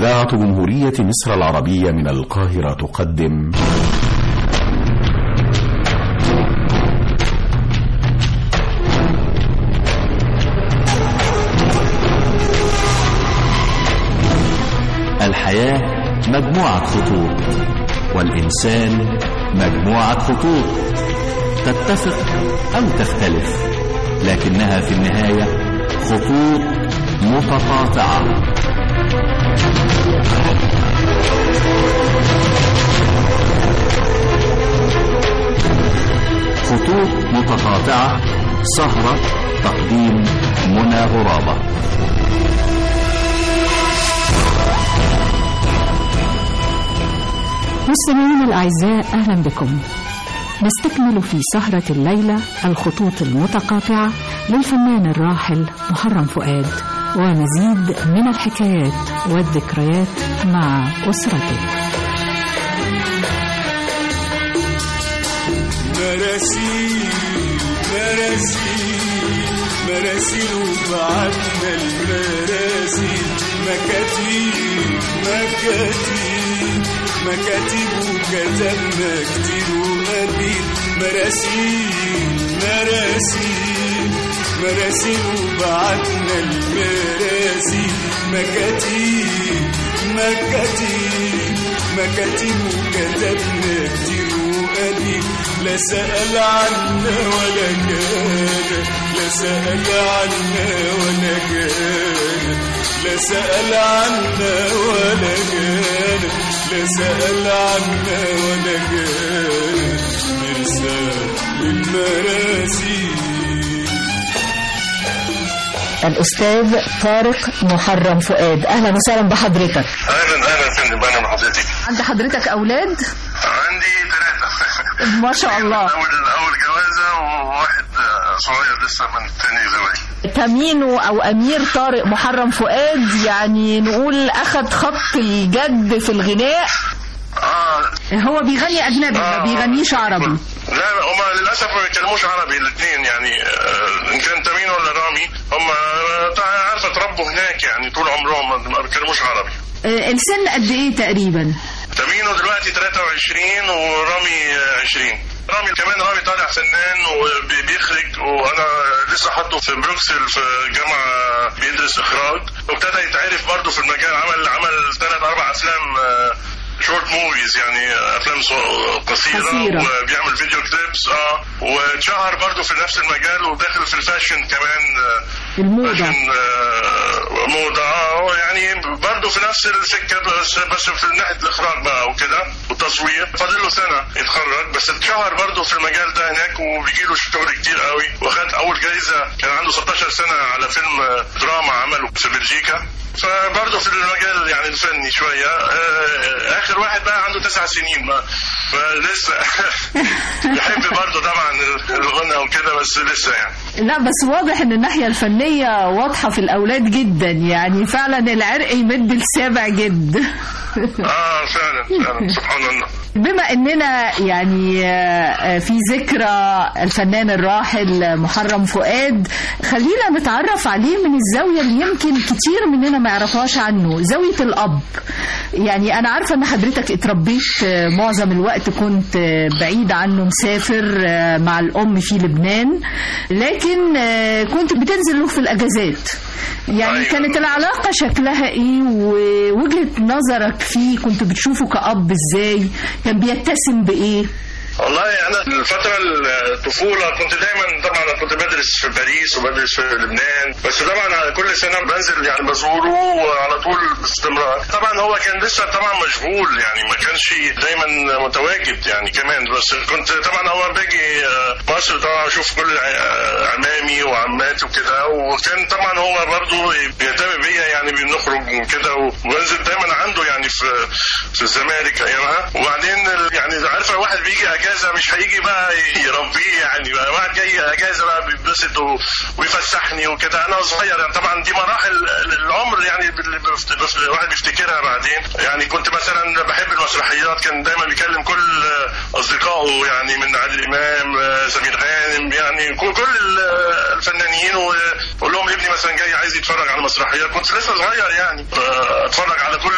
إذاعة جمهورية مصر العربية من القاهرة تقدم الحياة مجموعة خطوط والإنسان مجموعة خطوط تتفق أو تختلف لكنها في النهاية خطوط متقاطعة خطوط متقاطعة سهرة تقديم منى غرابة مستمعينا الأعزاء أهلا بكم نستكمل في سهرة الليلة الخطوط المتقاطعة للفنان الراحل محرم فؤاد ومزيد من الحكايات والذكريات مع أسرته مراسيل مراسيل مراسيل وبعتنا المراسيل مكاتيب مكاتيب مكاتيب وكتبنا كتير وقليل مراسيل مراسيل مراسيل وبعتنا المراسيل مكاتيب مكاتيب مكاتيب وكتبنا كتير وقليل لا سأل عنا ولا كان لا سأل عنا ولا كان لا سأل عنا ولا كان لا سأل عنا ولا كان مرسال المراسيل الأستاذ طارق محرم فؤاد أهلا وسهلا بحضرتك اهلا اهلا يا فندم اهلا بحضرتك عند حضرتك أولاد؟ عندي ثلاثة ما شاء الله اول اول جوازة وواحد آه، صغير لسه من تاني زواج تمينه أو أمير طارق محرم فؤاد يعني نقول أخذ خط الجد في الغناء اه هو بيغني أجنبي ما آه. بيغنيش عربي لا لا هما للاسف ما بيتكلموش عربي الاثنين يعني آه، ان كان تمين ولا رامي هم عارفه اتربوا هناك يعني طول عمرهم ما- ما بيتكلموش عربي السن قد إيه تقريبا؟ تمينه دلوقتي 23 ورامي آه، 20 رامي كمان رامي طالع فنان وبيخرج وانا لسه حاطه في بروكسل في جامعه بيدرس اخراج وابتدى يتعرف برضه في المجال عمل عمل ثلاث اربع افلام شورت موفيز يعني افلام ص- قصيره قصيرة. وبيعمل فيديو كليبس اه واتشهر برضه في نفس المجال وداخل في الفاشن كمان آه، الموضة فاشن آه، موضة اه يعني برضه في نفس السكة بس بس في ناحية الإخراج بقى وكده والتصوير فاضل له سنة يتخرج بس اتشهر برضه في المجال ده هناك وبيجي له شغل كتير قوي واخد أول جايزة كان عنده 16 سنة على فيلم آه، دراما عمله في بلجيكا فبرضه في المجال يعني الفني شوية آه، آخر واحد بقى عنده تسع سنين ما فلسه بيحب برضه طبعا الغنى وكده بس لسه يعني لا بس واضح ان الناحية الفنية واضحة في الأولاد جدا يعني فعلا العرق يمد السابع جد اه فعلا فعلا سبحان الله بما اننا يعني آه، في ذكرى الفنان الراحل محرم فؤاد خلينا نتعرف عليه من الزاوية اللي يمكن كتير مننا ما يعرفهاش عنه زاوية الأب يعني أنا عارفة أن حضرتك اتربيت آه، معظم الوقت كنت آه، بعيد عنه مسافر آه، مع الأم في لبنان لكن آه، كنت بتنزل له في الأجازات يعني أيوة. كانت العلاقة شكلها ايه ووجهة نظرك فيه كنت بتشوفه كأب ازاي كان بيتسم بايه والله انا الفتره الطفوله كنت دايما طبعا أنا كنت بدرس في باريس وبدرس في لبنان بس طبعا كل سنه بنزل يعني بزوره وعلى طول باستمرار طبعا هو كان لسه طبعا مشغول يعني ما كانش دايما متواجد يعني كمان بس كنت طبعا هو باجي آه، مصر طبعا اشوف كل ع- عمامي وعماتي وكده وكان طبعا هو برضه بيهتم بيا يعني بنخرج وكده وبنزل دايما عنده يعني في في الزمالك ايامها وبعدين ال- يعني عارفه الواحد بيجي اجازه مش هيجي بقى يربيه يعني بقى واحد جاي اجازه بقى بيتبسط و- ويفسحني وكده انا صغير يعني طبعا دي مراحل العمر يعني اللي بفت- بف- الواحد بيفتكرها بعدين يعني كنت مثلا بحب المسرحيات كان دايما بيكلم كل اصدقائه يعني من عادل امام آه، سمير غانم يعني كل كل ال- الفنانين ويقول لهم ابني مثلا جاي عايز يتفرج على مسرحيات كنت لسه صغير يعني اتفرج على كل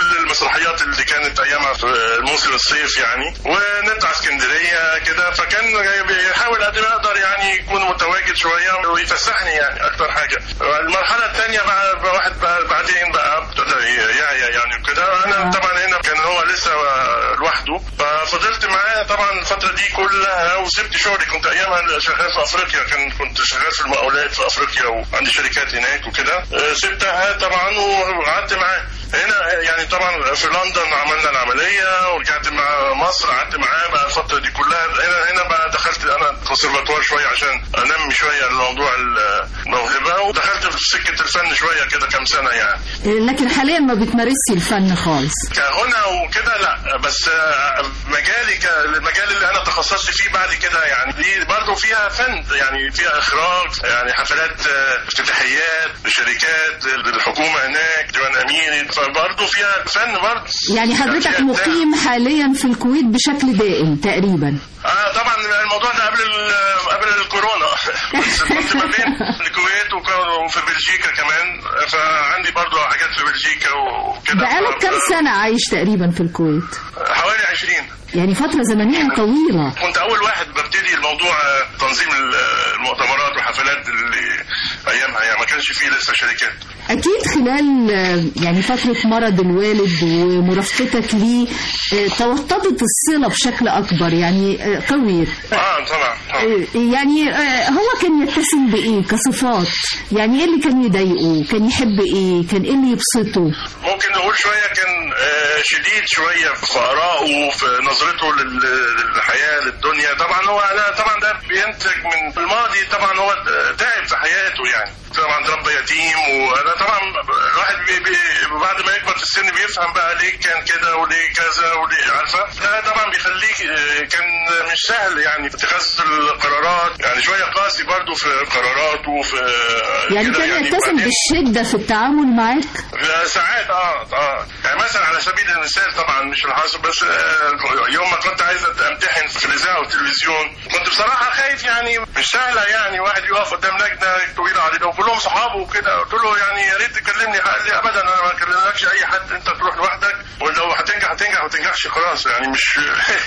المسرحيات اللي كانت ايامها في الموسم الصيف يعني ونطلع اسكندريه كده فكان بيحاول قد ما يقدر يعني يكون متواجد شويه ويفسحني يعني اكتر حاجه المرحله الثانيه بقى بقى واحد بقى بعدين بقى ابتدى يعيا يعني وكده انا طبعا هنا كان هو لسه لوحده ففضلت معاه طبعا الفتره دي كلها وسبت شغلي كنت ايامها شغال في افريقيا كان كنت شغال في المقاولات في افريقيا وعندي شركات هناك وكده أه، سبتها طبعا وقعدت معاه هنا يعني طبعا في لندن عملنا العمليه ورجعت مع مصر قعدت معاه بقى الفتره دي كلها هنا هنا بقى دخلت انا كونسرفاتوار شويه عشان انمي شويه الموضوع الموهبه ودخلت في سكه الفن شويه كده كام سنه يعني لكن حاليا ما بتمارسي الفن خالص كغنى وكده لا بس آه، مجالي ك- المجال اللي انا تخصصت فيه بعد كده يعني دي برضه فيها فن يعني فيها اخراج يعني حفلات آه، افتتاحيات لشركات الحكومه هناك ديوان امين فبرضه فيها فن برضه يعني حضرتك فيها إبداع. مقيم حاليا في الكويت بشكل دائم تقريبا اه طبعا الموضوع ده قبل ال- قبل الكورونا بس كنت ما بين الكويت وك- وفي بلجيكا كمان فعندي برضه حاجات في بلجيكا وكده بقالك كام ف- سنة عايش تقريبا في الكويت حوالي 20 يعني فترة زمنية طويلة كنت اول واحد ببتدي الموضوع آه، تنظيم ال- آه، المؤتمرات والحفلات اللي ايامها يعني ما كانش فيه لسه شركات أكيد خلال آه، يعني فترة مرض الوالد ومرافقتك ليه آه، توطدت الصلة بشكل أكبر يعني آه، قوي اه طبعا طبعا آه، يعني آه، هو كان يتسم بإيه كصفات يعني إيه اللي كان يضايقه كان يحب إيه كان إيه اللي يبسطه ممكن نقول شويه كان آه، شديد شويه في ارائه وفي نظرته لل- للحياه للدنيا طبعا هو انا طبعا ده بينتج من الماضي طبعا هو تعب في حياته يعني طبعا رب يتيم وانا طبعا الواحد بي بي بعد ما يكبر في السن بيفهم بقى ليه كان كده وليه كذا وليه عارفه ده طبعا بيخليك آه، كان مش سهل يعني في اتخاذ القرارات يعني شويه قاسي برضه في قراراته وفي يعني كده كان يتسم وبعدين- بالشدة في التعامل معاك لا، ساعات اه اه يعني مثلا على سبيل المثال طبعا مش الحاصل بس آه يوم ما كنت عايز امتحن في الاذاعه والتلفزيون كنت بصراحه خايف يعني مش سهله يعني واحد يقف قدام لجنه طويله علينا وكلهم صحابه وكده قلت له يعني يا ريت تكلمني قال لي ابدا انا ما اكلملكش اي حد انت تروح لوحدك ولو هتنجح هتنجح ما تنجحش خلاص يعني مش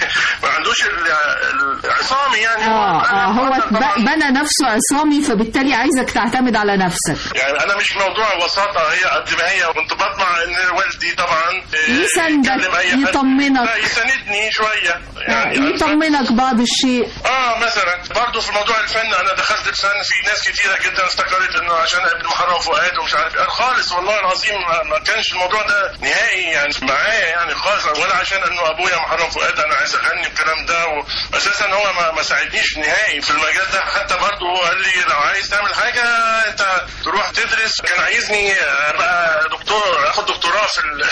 ما عندوش ال- العصامي يعني اه أنا اه هو طبعاً- ب- بنى نفسه عصامي فبالتالي عايزك تعتمد على نفسك يعني انا مش موضوع وساطه هي قد ما هي كنت بطمع ان والدي طبعا آه، يساندك، يكلم أي حد. يطمنك. لا يساندني شويه آه، يعني يطمنك بعض الشيء اه مثلا برضه في موضوع الفن انا دخلت الفن في ناس كتيره جدا افتكرت انه عشان ابن محرم فؤاد ومش عارف ايه خالص والله العظيم ما- ما كانش الموضوع ده نهائي يعني معايا يعني خالص ولا عشان انه ابويا محرم فؤاد انا عايز اغني الكلام ده واساسا هو ما, ما ساعدنيش نهائي في المجال ده حتى برضه هو قال لي لو عايز تعمل حاجه انت تروح تدرس كان عايزني ابقى دكتور اخد دكتوراه في ال...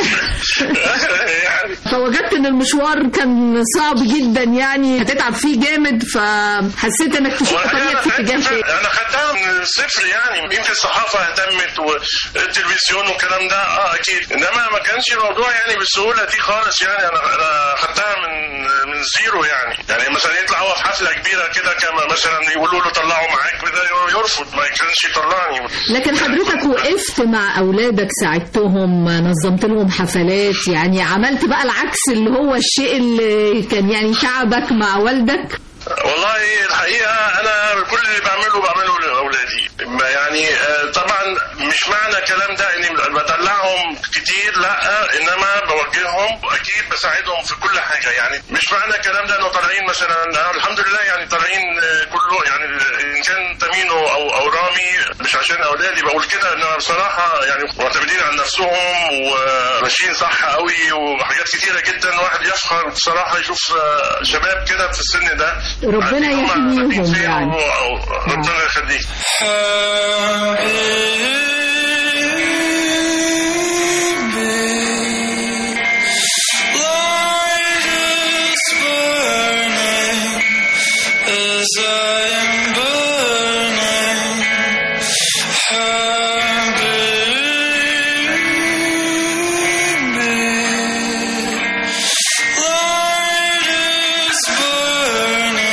يعني فوجدت ان المشوار كان صعب جدا يعني هتتعب فيه جامد فحسيت انك تشوف طريقك في اتجاه شيء انا خدتها من الصفر يعني يمكن الصحافه اهتمت والتلفزيون والكلام ده اه اكيد انما ما كانش الموضوع يعني بالسهوله دي خالص يعني انا انا خدتها من من زيرو يعني يعني مثلا يطلع هو في حفله كبيره كده كما مثلا يقولوا له طلعوا معاك كده يرفض ما كانش يطلعني لكن حضرتك وقفت مع اولادك ساعدتهم نظمت لهم حفلات يعني عملت بقى العكس اللي هو الشيء اللي كان يعني تعبك مع والدك والله الحقيقة أنا كل اللي بعمله بعمله لأولادي ما يعني آه، طبعا مش معنى الكلام ده إني بدلعهم كتير لا إنما بوجههم وأكيد بساعدهم في كل حاجة يعني مش معنى الكلام ده إنه طالعين مثلا أنا الحمد لله يعني طالعين آه، كله يعني إن كان تمينو أو أو رامي مش عشان أولادي بقول كده إن بصراحة يعني معتمدين على نفسهم وماشيين صح قوي وحاجات كتيرة جدا واحد يفخر بصراحة يشوف آه، شباب كده في السن ده ربنا عارفين هم يحميهم رايحين فين يعني. و- و- ربنا يخليك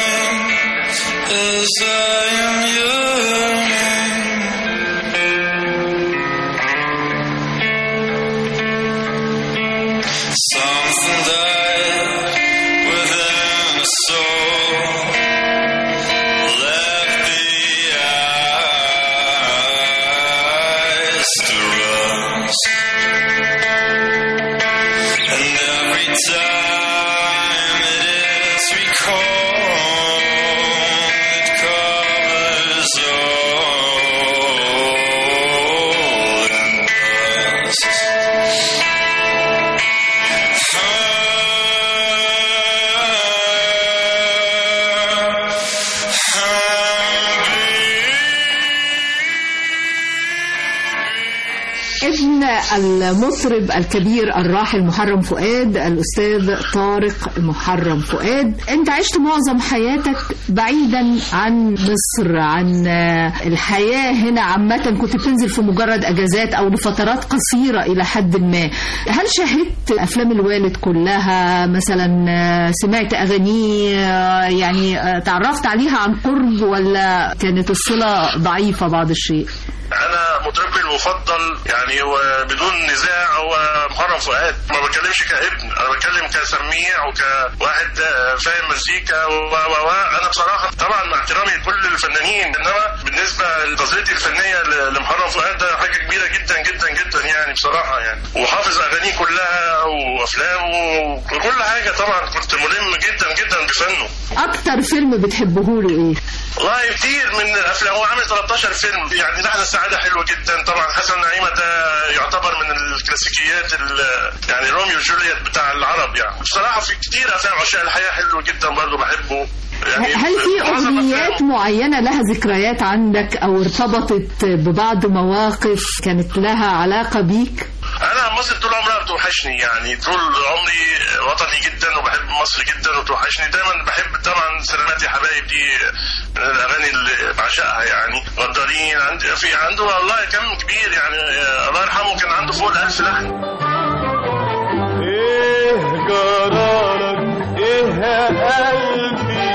As I am yearning المطرب الكبير الراحل محرم فؤاد الأستاذ طارق محرم فؤاد أنت عشت معظم حياتك بعيدا عن مصر عن الحياة هنا عامة كنت بتنزل في مجرد أجازات أو لفترات قصيرة إلى حد ما هل شاهدت أفلام الوالد كلها مثلا سمعت أغانيه يعني تعرفت عليها عن قرب ولا كانت الصلة ضعيفة بعض الشيء انا مطربي المفضل يعني وبدون نزاع هو محرم فؤاد ما بتكلمش كابن انا بتكلم كسميع وكواحد فاهم مزيكا و و و انا بصراحه طبعا مع احترامي لكل الفنانين انما بالنسبه لنظرتي الفنيه لمحرم فؤاد ده حاجه كبيره جدا جدا جدا يعني بصراحه يعني وحافظ اغانيه كلها وافلامه وكل حاجه طبعا كنت ملم جدا جدا بفنه اكتر فيلم بتحبه له ايه؟ والله كتير من الافلام هو عامل 13 فيلم يعني نحن السعاده حلوه جدا طبعا حسن نعيمه ده يعتبر من الكلاسيكيات يعني روميو وجولييت بتاع العرب يعني بصراحه في كتير افلام عشاق الحياه حلو جدا برضه بحبه يعني هل في اغنيات معينه لها ذكريات عندك او ارتبطت ببعض مواقف كانت لها علاقه بيك؟ انا مصر طول عمرها بتوحشني يعني طول عمري وطني جدا وبحب مصر جدا وتوحشني دايما بحب طبعا سلامات يا حبايب دي من الاغاني اللي بعشقها يعني غدارين عندي في عنده والله كم كبير يعني الله يرحمه كان عنده فوق الالف لحن ايه جرالك ايه يا قلبي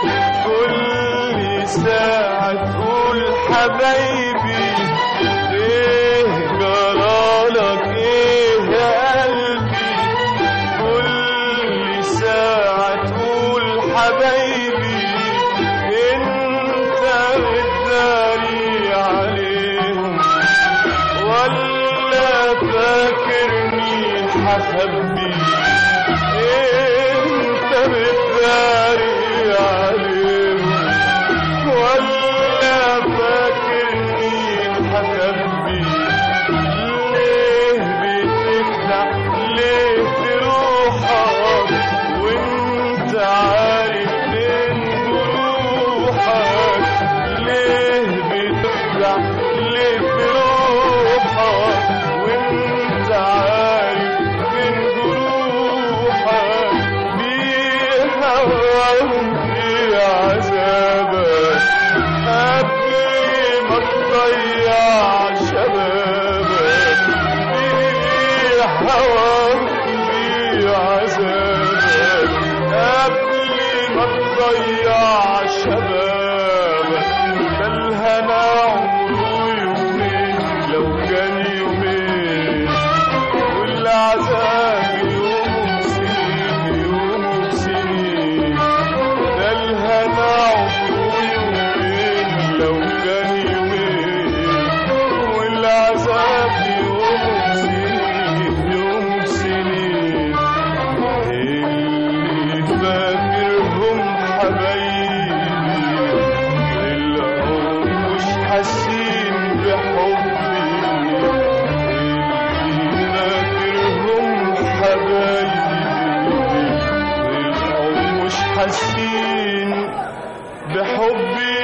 كل ساعة تقول حبايبي ايه جرالك ايه يا قلبي كل ساعة تقول حبايبي انت بتداري عليهم ولا فاكرني هخبي انت بتداري عليهم ولا فاكرني هخبي ليه بتخدع ليه تروحك وانت عارف فين جروحك ليه بتخدع ليه تروحك وانت عارف فين جروحك في هواهم في عذابك قبل ما تضيع شبابك في هواهم في عذابك قبل ما تضيع شبابك ده الهنا عمره يومين لو كان يومين والعذاب يوم سنين يوم سنين ده الهنا عمره يومين لو كان يومين والعذاب يوم سنين يوم سنين اللي فاكرهم حبايبي طلعوا مش حاسين بحبي اللي فاكرهم حبايبي طلعوا مش حاسين بحبي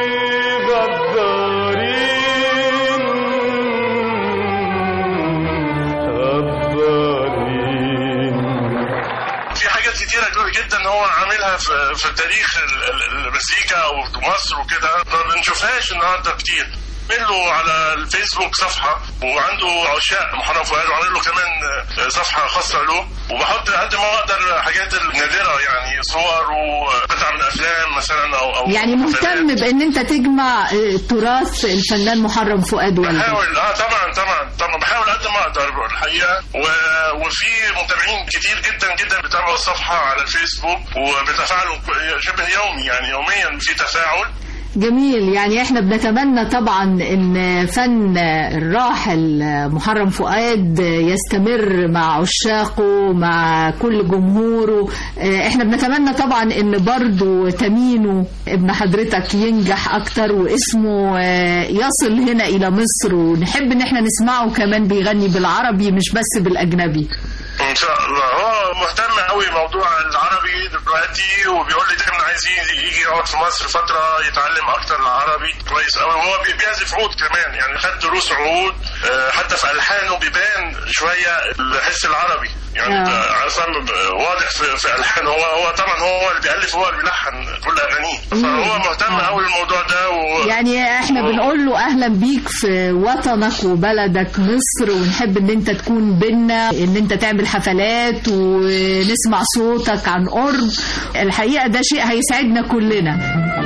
غدارين غدارين في حاجات كتيرة جدا هو عاملها في, في تاريخ ال- ال- المزيكا وفي مصر وكده ما بنشوفهاش النهارده كتير عامل له على الفيسبوك صفحة وعنده عشاق محرم فؤاد وعامل له كمان آه، صفحة خاصة له وبحط قد ما اقدر حاجات النادرة يعني صور وقطع من افلام مثلا او او يعني مهتم حفلات. بان انت تجمع آه، تراث الفنان محرم فؤاد والده بحاول اه طبعا طبعا طبعا بحاول قد ما اقدر الحقيقه و... وفي متابعين كتير جدا جدا بيتابعوا الصفحه على الفيسبوك وبيتفاعلوا شبه يومي يعني يوميا في تفاعل جميل يعني احنا بنتمنى طبعا ان فن الراحل محرم فؤاد يستمر مع عشاقه مع كل جمهوره اه، احنا بنتمنى طبعا ان برضو تمينو ابن حضرتك ينجح اكتر واسمه اه، يصل هنا الى مصر ونحب ان احنا نسمعه كمان بيغني بالعربي مش بس بالاجنبي ان شاء الله هو هو مهتم قوي بموضوع العربي دلوقتي وبيقول لي دايما عايز يجي يجي يقعد في مصر فتره يتعلم اكتر العربي كويس قوي وهو بي- بيعزف عود كمان يعني خد دروس عود آه، حتى في الحانه بيبان شويه الحس العربي يعني آه. ده اصلا واضح في, في الحان هو هو طبعا هو اللي بيالف هو اللي بيلحن كل اغانيه فهو مهتم قوي بالموضوع ده و... يعني احنا بنقول له اهلا بيك في وطنك وبلدك مصر ونحب ان انت تكون بينا ان انت تعمل حفلات ونسمع صوتك عن قرب الحقيقه ده شيء هيسعدنا كلنا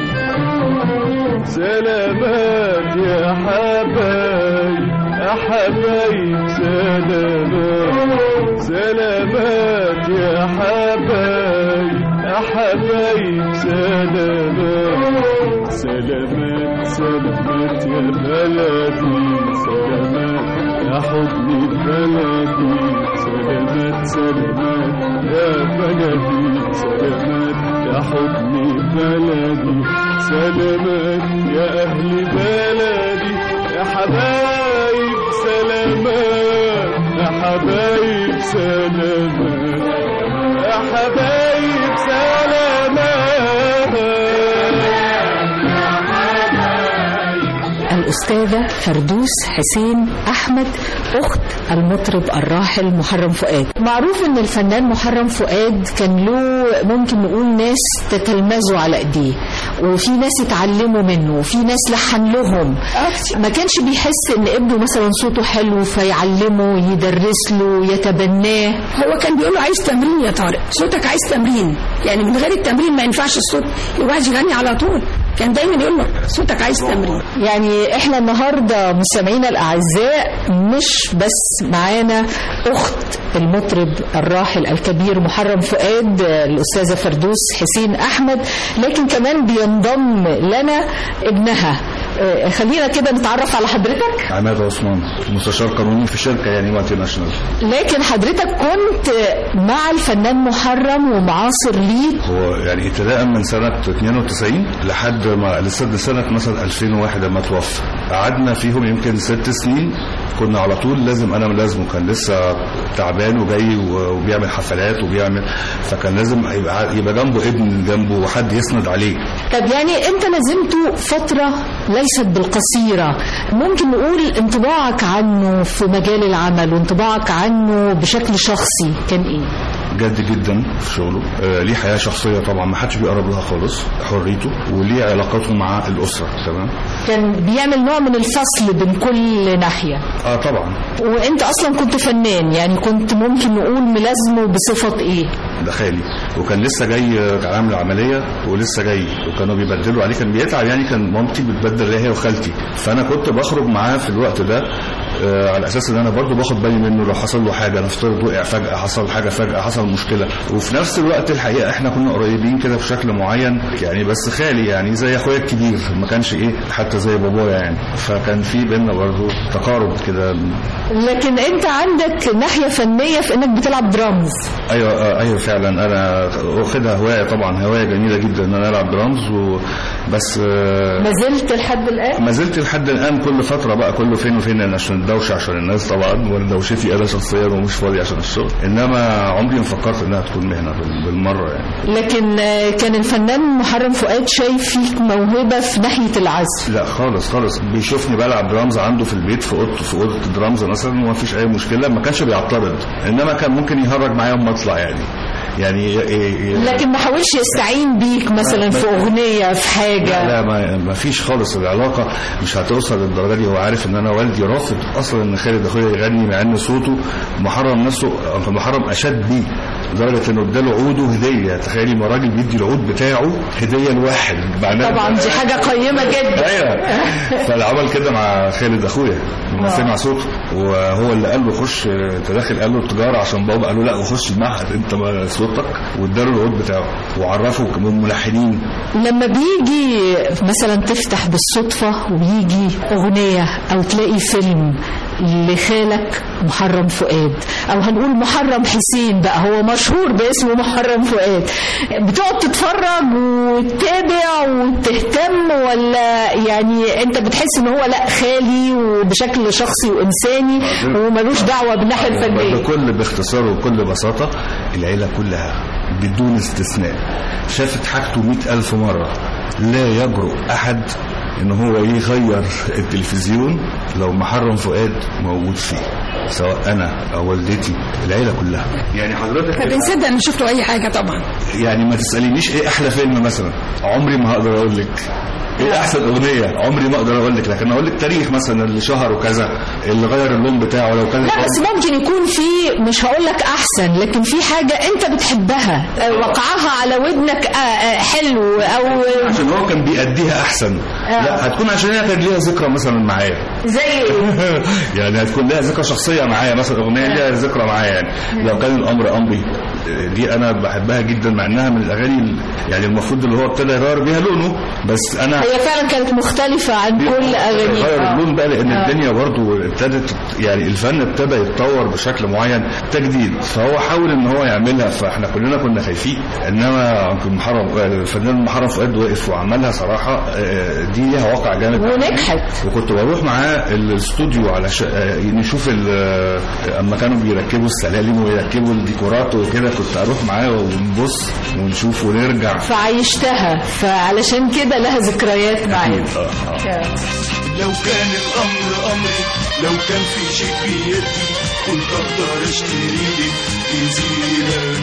سلامات يا حبايب يا حبايب سلامات سلامات يا حبايب يا حبايب سلامات سلامات سلامات يا بلدي سلامات يا حضني بلدي سلامات سلامات يا بلدي سلامات يا حضني بلدي سلامات يا أهل بلدي يا حبايب سلامات يا حبايب سلامات يا حبايب سلامات الأستاذة فردوس حسين أحمد أخت المطرب الراحل محرم فؤاد معروف أن الفنان محرم فؤاد كان له ممكن نقول ناس تتلمذوا على إيديه وفي ناس اتعلموا منه وفي ناس لحن لهم ما كانش بيحس ان ابنه مثلا صوته حلو فيعلمه يدرس له يتبناه هو كان بيقول له عايز تمرين يا طارق صوتك عايز تمرين يعني من غير التمرين ما ينفعش الصوت الواحد يغني على طول كان دايما يقول له صوتك عايز تمرين يعني احنا النهارده مستمعينا الاعزاء مش بس معانا اخت المطرب الراحل الكبير محرم فؤاد الاستاذه فردوس حسين احمد لكن كمان بينضم لنا ابنها اه، خلينا كده نتعرف على حضرتك عماد عثمان مستشار قانوني في شركه يعني مالتي ناشونال لكن حضرتك كنت مع الفنان محرم ومعاصر ليه هو يعني ابتداء من سنه 92 لحد ما لسه سنه مثلا 2001 لما توفى قعدنا فيهم يمكن ست سنين كنا على طول لازم انا لازمه كان لسه تعبان وجاي و- وبيعمل حفلات وبيعمل فكان لازم يبقى يبقى جنبه ابن جنبه وحد يسند عليه طب يعني انت لازمته فترة ليست بالقصيرة ممكن نقول انطباعك عنه في مجال العمل وانطباعك عنه بشكل شخصي كان ايه جد جدا في شغله آه ليه حياه شخصيه طبعا ما حدش بيقرب لها خالص حريته وليه علاقاته مع الاسره تمام كان بيعمل نوع من الفصل بين كل ناحية اه طبعا وانت اصلا كنت فنان يعني كنت ممكن نقول ملازمه بصفة ايه ده خالي وكان لسه جاي آه، كان عامل عمليه ولسه جاي وكانوا بيبدلوا عليه كان بيتعب يعني كان مامتي بتبدل ليا هي وخالتي فانا كنت بخرج معاه في الوقت ده آه على اساس ان انا برضو باخد بالي منه لو حصل له حاجه نفترض وقع فجاه حصل حاجه فجاه حصل مشكله وفي نفس الوقت الحقيقه احنا كنا قريبين كده بشكل معين يعني بس خالي يعني زي اخويا الكبير ما كانش ايه حتى زي بابايا يعني فكان في بينا برضو تقارب كده لكن انت عندك ناحية فنية في انك بتلعب درامز ايوه آه، ايوه فعلا انا واخدها هوايه طبعا هوايه جميله جدا ان انا العب درامز وبس آه، ما زلت لحد الان ما زلت لحد الان كل فتره بقى كله فين وفين أنا عشان الدوشه عشان الناس طبعا ودوشتي انا شخصيا ومش فاضي عشان الشغل انما عمري ما فكرت انها تكون مهنه بال- بالمره يعني لكن آه، كان الفنان محرم فؤاد شايف فيك موهبة في ناحية العزف لا خالص خالص بيشوفني بلعب درامز عنده في البيت في اوضه في اوضه الدرامز مثلا وما فيش اي مشكله ما كانش بيعترض انما كان ممكن يهرج معايا اما اطلع يعني يعني ي- ي- ي- لكن ما حاولش يستعين بيك مثلا في اغنية في حاجة لا ما, ما فيش خالص العلاقه مش هتوصل للدرجه دي هو عارف ان انا والدي رافض اصلا ان خالد اخويا يغني مع ان صوته محرم نفسه محرم اشد بيه لدرجه انه اداله عوده هديه تخيلي ما راجل بيدي العود بتاعه هديه لواحد معناه طبعا دي حاجة قيمة جدا ايوه فالعمل كده مع خالد اخويا لما سمع صوته وهو اللي قال له خش انت داخل قال له التجاره عشان بابا قال له لا وخش المعهد انت ما صوتك واداله العود بتاعه وعرفه كمان ملحنين لما بيجي مثلا تفتح بالصدفة ويجي أغنية أو تلاقي فيلم لخالك محرم فؤاد او هنقول محرم حسين بقى هو مشهور باسمه محرم فؤاد بتقعد تتفرج وتتابع وتهتم ولا يعني انت بتحس ان هو لا خالي وبشكل شخصي وانساني وملوش دعوه بالناحيه الفنيه بكل باختصار وبكل بساطة العيلة كلها بدون استثناء شافت حاجته مئة ألف مرة لا يجرؤ أحد إن هو يغير التلفزيون لو محرم فؤاد موجود فيه سواء أنا أو والدتي العيلة كلها يعني حضرتك فبنصدق ان شفت اي حاجه طبعا يعني ما تسألينيش إيه أحلى فيلم مثلا عمري ما هقدر أقول لك ايه احسن اغنيه عمري ما اقدر اقول لك لكن اقول لك تاريخ مثلا اللي شهر وكذا اللي غير اللون بتاعه لو كان لا بس ممكن يكون في مش هقول لك احسن لكن في حاجه انت بتحبها آه، وقعها على ودنك آه، آه، حلو او عشان هو كان بيأديها احسن لا هتكون عشان هي كان ليها ذكرى مثلا معايا زي ايه يعني هتكون لها ذكرى شخصيه معايا مثلا اغنيه ليها ذكرى معايا يعني لو كان الامر امري دي انا بحبها جدا مع انها من الاغاني ال- يعني المفروض اللي هو ابتدى يغير بيها لونه بس انا هي فعلا كانت مختلفه عن كل اغانيه غير آه. اللون بقى لان آه. الدنيا برضو ابتدت يعني الفن ابتدى يتطور بشكل معين تجديد فهو حاول ان هو يعملها فاحنا كلنا كنا خايفين انما يمكن محرم الفنان محرم فؤاد وقف وعملها صراحه آه، دي ليها واقع جامد ونجحت. وكنت بروح معاه الاستوديو على ش... آه، نشوف ال... آه، اما كانوا بيركبوا السلالم ويركبوا الديكورات وكده كنت اروح معاه ونبص ونشوف ونرجع فعيشتها فعلشان كده لها ذكريات معاك أكيد، آه، آه. لو كان الأمر أمري لو كان في شيء بيدي كنت أقدر أشتري لي جزيرة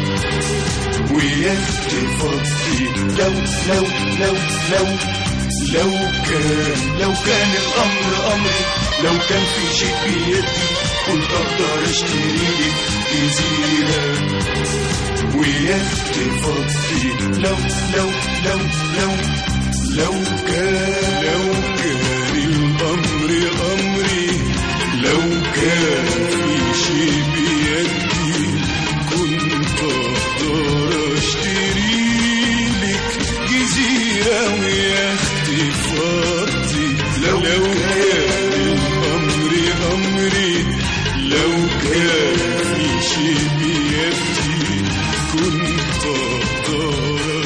ويخت فضي لو لو لو لو لو كان لو كان الأمر أمري لو كان في شيء بيدي كنت أقدر أشتري لي جزيرة ويخت فضي لو لو لو لو لو كان لو كان الأمر أمري لو كان في شيء بيدي كنت أقدر أشتري لك جزيرة ويختي فضي لو, لو كان الأمر أمري لو كان في شيء بيدي كنت أقدر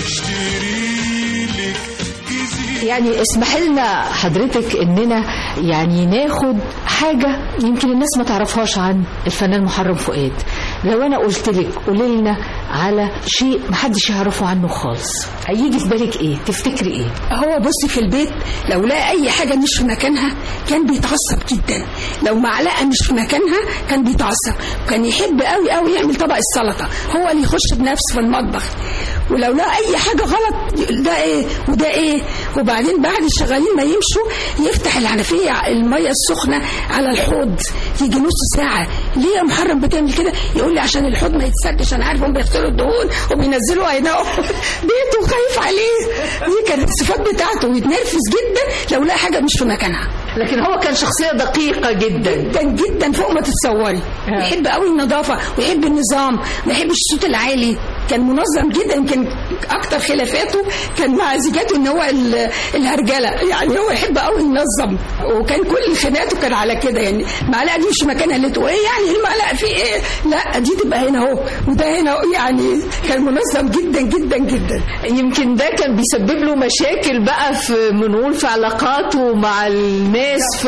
أشتري لك جزيرة يعني اسمح لنا حضرتك اننا يعني ناخد حاجه يمكن الناس ما تعرفهاش عن الفنان محرم فؤاد لو انا قلت لك قولي لنا على شيء محدش يعرفه عنه خالص هيجي في بالك ايه تفتكري ايه هو بصي في البيت لو لقى اي حاجه مش في مكانها كان بيتعصب جدا لو معلقه مش في مكانها كان بيتعصب وكان يحب قوي قوي يعمل طبق السلطه هو اللي يخش بنفسه في المطبخ ولو لقى اي حاجه غلط يقول ده ايه وده ايه وبعدين بعد الشغالين ما يمشوا يفتح الحنفيه الميه السخنه على الحوض يجي نص ساعه ليه يا محرم بتعمل كده يقول لي عشان الحوض ما يتسدش انا عارف هم بيغسلوا الدهون وبينزلوا عينهم بيته خايف عليه دي كانت الصفات بتاعته ويتنرفز جدا لو لقى حاجه مش في مكانها لكن هو كان شخصيه دقيقه جدا جدا جدا فوق ما تتصوري يحب قوي النظافه ويحب النظام ما يحبش الصوت العالي كان منظم جدا يمكن اكتر خلافاته كان مع زيجاته ان هو ال- الهرجله يعني هو يحب قوي ينظم وكان كل خناقاته كان على كده يعني المعلقه دي مش مكانها اللي تقول ايه يعني المعلقه في ايه لا دي تبقى هنا اهو وده هنا أهو. يعني كان منظم جدا جدا جدا يمكن ده كان بيسبب له مشاكل بقى في بنقول في علاقاته مع الناس في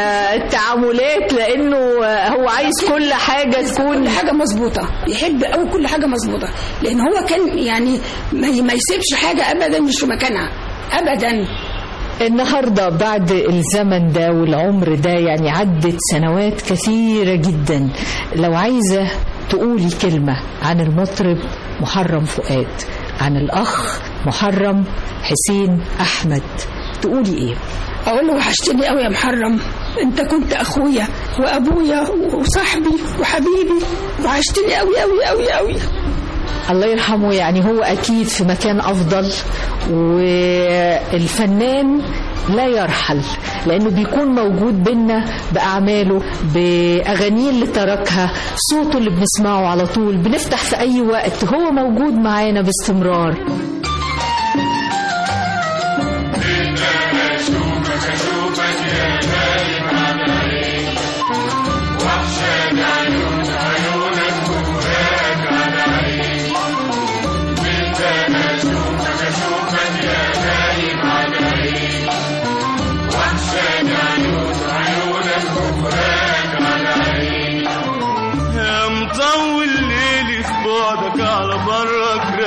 التعاملات لانه هو عايز كل حاجه كل تكون حاجه مظبوطه يحب قوي كل حاجه مظبوطه لان هو كان يعني ما ما يسيبش حاجه ابدا مش في مكانها ابدا النهارده بعد الزمن ده والعمر ده يعني عدت سنوات كثيره جدا لو عايزه تقولي كلمه عن المطرب محرم فؤاد عن الاخ محرم حسين احمد تقولي ايه اقول له وحشتني قوي يا محرم انت كنت اخويا وابويا وصاحبي وحبيبي وحشتني قوي قوي قوي قوي الله يرحمه يعني هو اكيد في مكان افضل والفنان لا يرحل لانه بيكون موجود بينا باعماله باغانيه اللي تركها صوته اللي بنسمعه على طول بنفتح في اي وقت هو موجود معانا باستمرار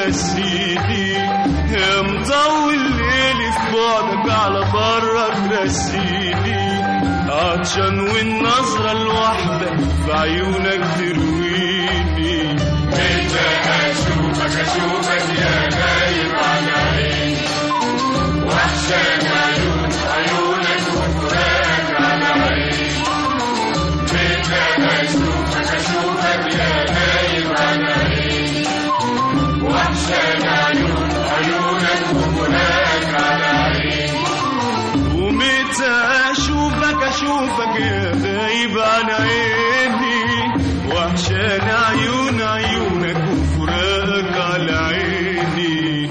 رسيني يا مطول ليلي في بعدك على برك رسيني عطشان والنظرة الواحدة في عيونك ترويني انت اشوفك اشوفك يا غايب عن عيني وحشان عيون عيونك وفراق على عيني انت اشوفك اشوفك يا غايب عن عيني وحشان عيون عيونك وفراق على عيني ومتى اشوفك اشوفك يا غايب عن عيني وحشان عيون عيونك وفراقك على عيني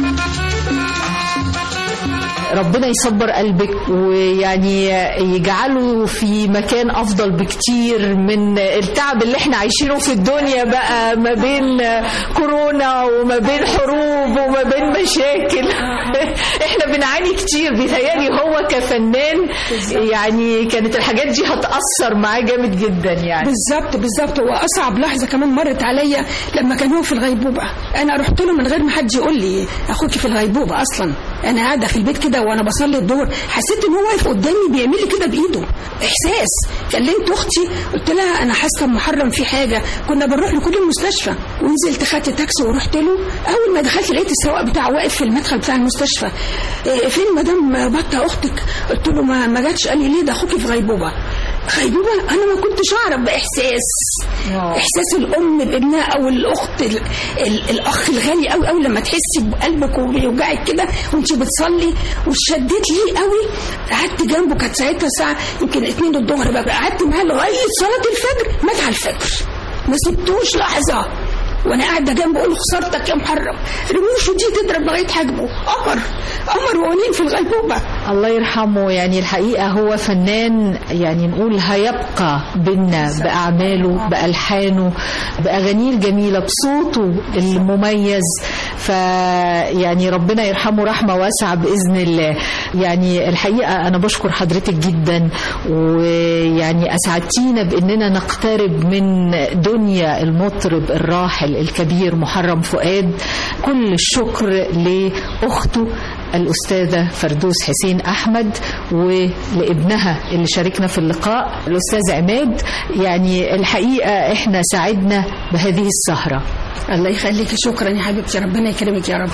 ربنا يصبر قلبك ويعني يجعله في مكان افضل بكتير من التعب اللي احنا عايشينه في الدنيا بقى ما بين كورونا وما بين حروب وما بين مشاكل احنا بنعاني كتير بيتهيألي هو كفنان يعني كانت الحاجات دي هتأثر معاه جامد جدا يعني بالظبط بالظبط واصعب لحظه كمان مرت عليا لما كان هو في الغيبوبه انا رحت له من غير ما حد يقول لي اخوك في الغيبوبه اصلا انا قاعده في البيت كده وانا بصلي الظهر حسيت ان هو واقف قدامي بيعمل لي كده بايده احساس كلمت اختي قلت لها انا حاسه محرم في حاجه كنا بنروح لكل المستشفى ونزلت خدت تاكسي ورحت له اول ما دخلت لقيت السواق بتاعه واقف في المدخل بتاع المستشفى إيه فين مدام بطه اختك قلت له ما ما جاتش قال لي ليه ده اخوكي في غيبوبه غيبوبه انا ما كنتش اعرف باحساس آه. احساس الام بابنها او الاخت ال ال الاخ الغالي قوي قوي لما تحسي بقلبك وبيوجعك كده وانت بتصلي وشديت ليه قوي قعدت جنبه كانت ساعتها الساعه يمكن 2 الظهر بقى قعدت معاه لغايه صلاه الفجر مات على الفجر ما سبتوش لحظه وانا قاعده جنبه اقول له خسارتك يا محرم رموشه دي تضرب لغايه حاجبه قمر قمر وونين في الغيبوبه الله يرحمه يعني الحقيقة هو فنان يعني نقول هيبقى بينا بأعماله بألحانه بأغانيه الجميلة بصوته المميز فيعني ربنا يرحمه رحمة واسعة بإذن الله يعني الحقيقة أنا بشكر حضرتك جدا ويعني أسعدتينا بأننا نقترب من دنيا المطرب الراحل الكبير محرم فؤاد كل الشكر لأخته الأستاذة فردوس حسين أحمد ولابنها اللي شاركنا في اللقاء الأستاذ عماد يعني الحقيقة إحنا سعدنا بهذه السهرة الله يخليكي شكرا يا حبيبتي ربنا يكرمك يا رب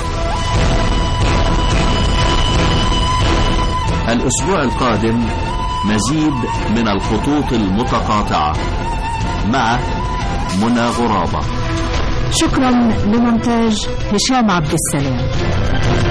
الأسبوع القادم مزيد من الخطوط المتقاطعة مع منى غرابة شكرا لمونتاج هشام عبد السلام